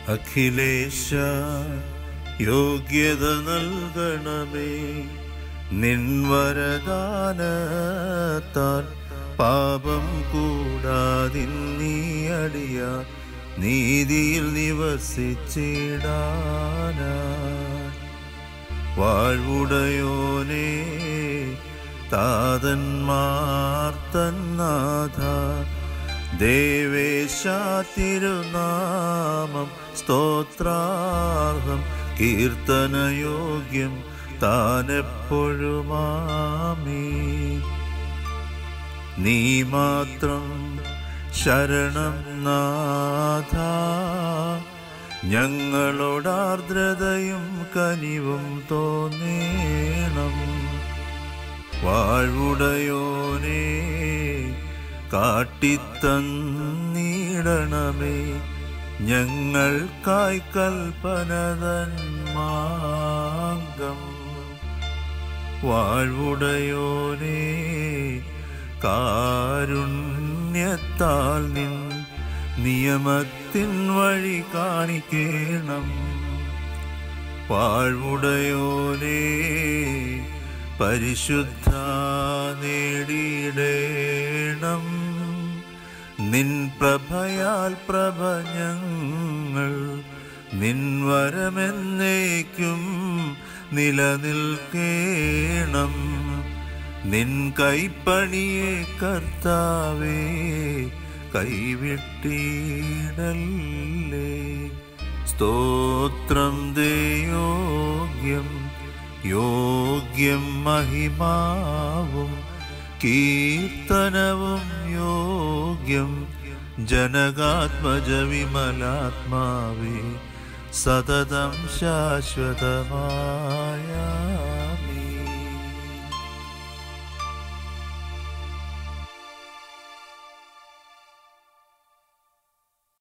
അഖിലേശ യോഗ്യത നൽകണമേ നിൻവരദാനത്താൽ പാപം കൂടാതിന്നീ അടിയ നീതിയിൽ നിവസിച്ചിടാനാ വാഴ്വുടയോനേ താതന്മാർ തന്നാഥ ദേവേശാതിരുനാമം സ്തോത്രാർഹം കീർത്തനയോഗ്യം താനെപ്പോഴുമാമീ നീ മാത്രം ശരണം നാഥ ഞങ്ങളോടാർദ്രതയും കനിവും തോന്നേണം വാഴ്വുടയോനേ കാട്ടിത്തന്നീടണമേ ഞങ്ങൾക്കായി കൽപ്പനതൻ മാർഗം വാഴ്വുടയോനേ കാരുണ്യത്താൽ നിൻ നിയമത്തിൻ വഴി കാണിക്കേണം വാഴ്വുടയോനേ പരിശുദ്ധ നേടിയിടേണം നിൻ പ്രഭയാൽ പ്രഭ ഞങ്ങൾ നിൻ വരമെന്നേക്കും നിലനിൽക്കേണം നിൻ കൈപ്പണിയെ കർത്താവേ കൈവിട്ടിടല്ലേ സ്തോത്രം ദേയോഗ്യം യോഗ്യം മഹിമാവും കീർത്തനവും യോഗ്യം ജനകാത്മജ വിമലാത്മാവേ സതതം ശാശ്വതമായ